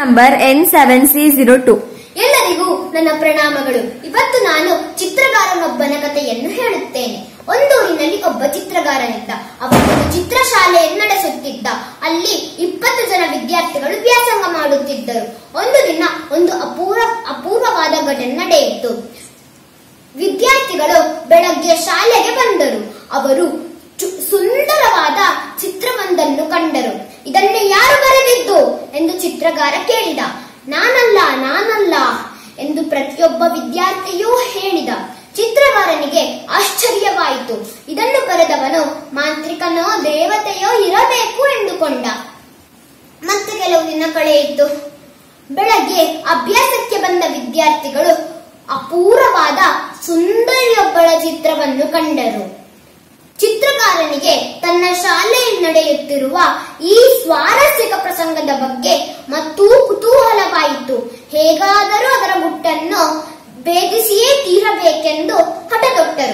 number N seven C zero two ಎಲ್ಲರಿಗೂ ನನ್ನ ಪ್ರಣಾಮಗಳು ಇವತ್ತು ನಾನು ಚಿತ್ರಗಾರನೊಬ್ಬನ ಕಥೆಯನ್ನು ಹೇಳುತ್ತೇನೆ ಒಂದೂರಿನಲ್ಲಿ ಒಬ್ಬ ಚಿತ್ರಗಾರನಿದ್ದ ಅವನೊಂದು ಚಿತ್ರಶಾಲೆಯನ್ನು ನಡೆಸುತ್ತಿದ್ದ ಅಲ್ಲಿ ಇಪ್ಪತ್ತು ಜನ ವಿದ್ಯಾರ್ಥಿಗಳು ವ್ಯಾಸಂಗ ಮಾಡುತ್ತಿದ್ದರು ಒಂದು ದಿನ ಒಂದು ಅಪೂರ್ವ ಅಪೂರ್ವವಾದ ಘಟನೆ ನಡೆಯಿತು ವಿದ್ಯಾರ್ಥಿಗಳು ಬೆಳಗ್ಗೆ ಶಾಲೆಗೆ ಬಂದರು ಅವರು ಚು- ಸುಂದರವಾದ ಚಿತ್ರವೊಂದನ್ನು ಕಂಡರು ಇದನ್ನು ಯಾರು ಬರೆದಿದ್ದು ಎಂದು ಚಿತ್ರಗಾರ ಕೇಳಿದ ನಾನಲ್ಲ ನಾನಲ್ಲ ಎಂದು ಪ್ರತಿಯೊಬ್ಬ ವಿದ್ಯಾರ್ಥಿಯೂ ಹೇಳಿದ ಚಿತ್ರಗಾರನಿಗೆ ಆಶ್ಚರ್ಯವಾಯಿತು ಇದನ್ನು ಬರೆದವನು ಮಾಂತ್ರಿಕನೋ ದೇವತೆಯೋ ಇರಬೇಕು ಎಂದುಕೊಂಡ ಮತ್ತೆ ಕೆಲವು ದಿನ ಕಳೆಯಿತು ಬೆಳಗ್ಗೆ ಅಭ್ಯಾಸಕ್ಕೆ ಬಂದ ವಿದ್ಯಾರ್ಥಿಗಳು ಅಪೂರ್ವವಾದ ಸುಂದರಿಯೊಬ್ಬಳ ಚಿತ್ರವನ್ನು ಕಂಡರು ಚಿತ್ರಕಾರನಿಗೆ ತನ್ನ ಶಾಲೆಯಲ್ಲಿ ನಡೆಯುತ್ತಿರುವ ಈ ಸ್ವಾರಸ್ಯಕ ಪ್ರಸಂಗದ ಬಗ್ಗೆ ಮತ್ತೂ ಕುತೂಹಲವಾಯಿತು ಹೇಗಾದರೂ ಅದರ ಗುಟ್ಟನ್ನು ಭೇದಿಸಿಯೇ ತೀರಬೇಕೆಂದು ಹಠತೊಟ್ಟರು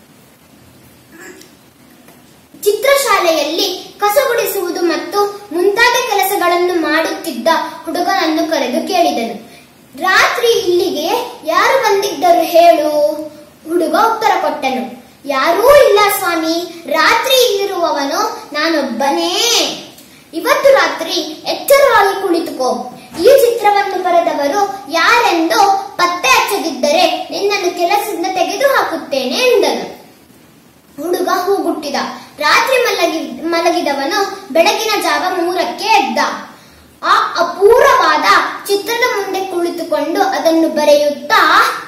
ಚಿತ್ರಶಾಲೆಯಲ್ಲಿ ಕಸ ಗುಡಿಸುವುದು ಮತ್ತು ಮುಂತಾದ ಕೆಲಸಗಳನ್ನು ಮಾಡುತ್ತಿದ್ದ ಹುಡುಗನನ್ನು ಕರೆದು ಕೇಳಿದನು ರಾತ್ರಿ ಇಲ್ಲಿಗೆ ಯಾರು ಬಂದಿದ್ದರು ಹೇಳು ಹುಡುಗ ಉತ್ತರ ಕೊಟ್ಟನು ಯಾರೂ ಇಲ್ಲ ಸ್ವಾಮಿ ರಾತ್ರಿ ಇಲ್ಲಿರುವವನು ನಾನೊಬ್ಬನೇ ಇವತ್ತು ರಾತ್ರಿ ಎಚ್ಚರವಾಗಿ ಕುಳಿತುಕೋ ಈ ಚಿತ್ರವನ್ನು ಬರೆದವರು ಯಾರೆಂದು ಪತ್ತೆ ಹಚ್ಚದಿದ್ದರೆ ನಿನ್ನನ್ನು ಕೆಲಸದಿಂದ ತೆಗೆದು ಹಾಕುತ್ತೇನೆ ಎಂದನು ಹುಡುಗ ಹೂಗುಟ್ಟಿದ ರಾತ್ರಿ ಮಲಗಿ ಮಲಗಿದವನು ಬೆಳಗಿನ ಜಾವ ಮೂರಕ್ಕೆ ಎದ್ದ ಆ ಅಪೂರ್ವವಾದ ಚಿತ್ರದ ಮುಂದೆ ಕುಳಿತುಕೊಂಡು ಅದನ್ನು ಬರೆಯುತ್ತಾ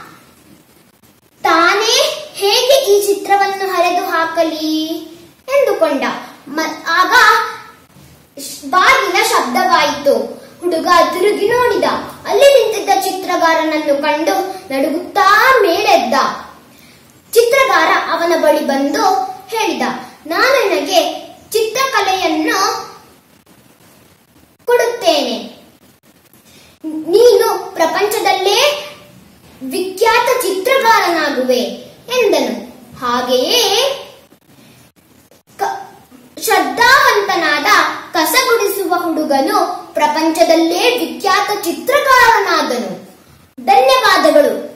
ತಾನೇ ಹೇಗೆ ಈ ಚಿತ್ರವನ್ನು ಹರಿದು ಹಾಕಲಿ ಎಂದುಕೊಂಡ ಮ- ಆಗ ಶ್- ಬಾಗಿಲ ಶಬ್ದವಾಯಿತು ಹುಡುಗ ತಿರುಗಿ ನೋಡಿದ ಅಲ್ಲಿ ನಿಂತಿದ್ದ ಚಿತ್ರಗಾರನನ್ನು ಕಂಡು ನಡುಗುತ್ತಾ ಮೇಲೆದ್ದ ಚಿತ್ರಗಾರ ಅವನ ಬಳಿ ಬಂದು ಹೇಳಿದ ನಾನು ನಿನಗೆ ಚಿತ್ರಕಲೆಯನ್ನು ಕೊಡುತ್ತೇನೆ ನೀನು ಪ್ರಪಂಚದಲ್ಲೇ ವಿಖ್ಯಾತ ಚಿತ್ರಗಾರನಾಗುವೆ ಎಂದನು ಹಾಗೆಯೇ ಕ- ಶ್ರದ್ಧಾವಂತನಾದ ಕಸಗುಡಿಸುವ ಹುಡುಗನು ಪ್ರಪಂಚದಲ್ಲೇ ವಿಖ್ಯಾತ ಚಿತ್ರಕಾರನಾದನು ಧನ್ಯವಾದಗಳು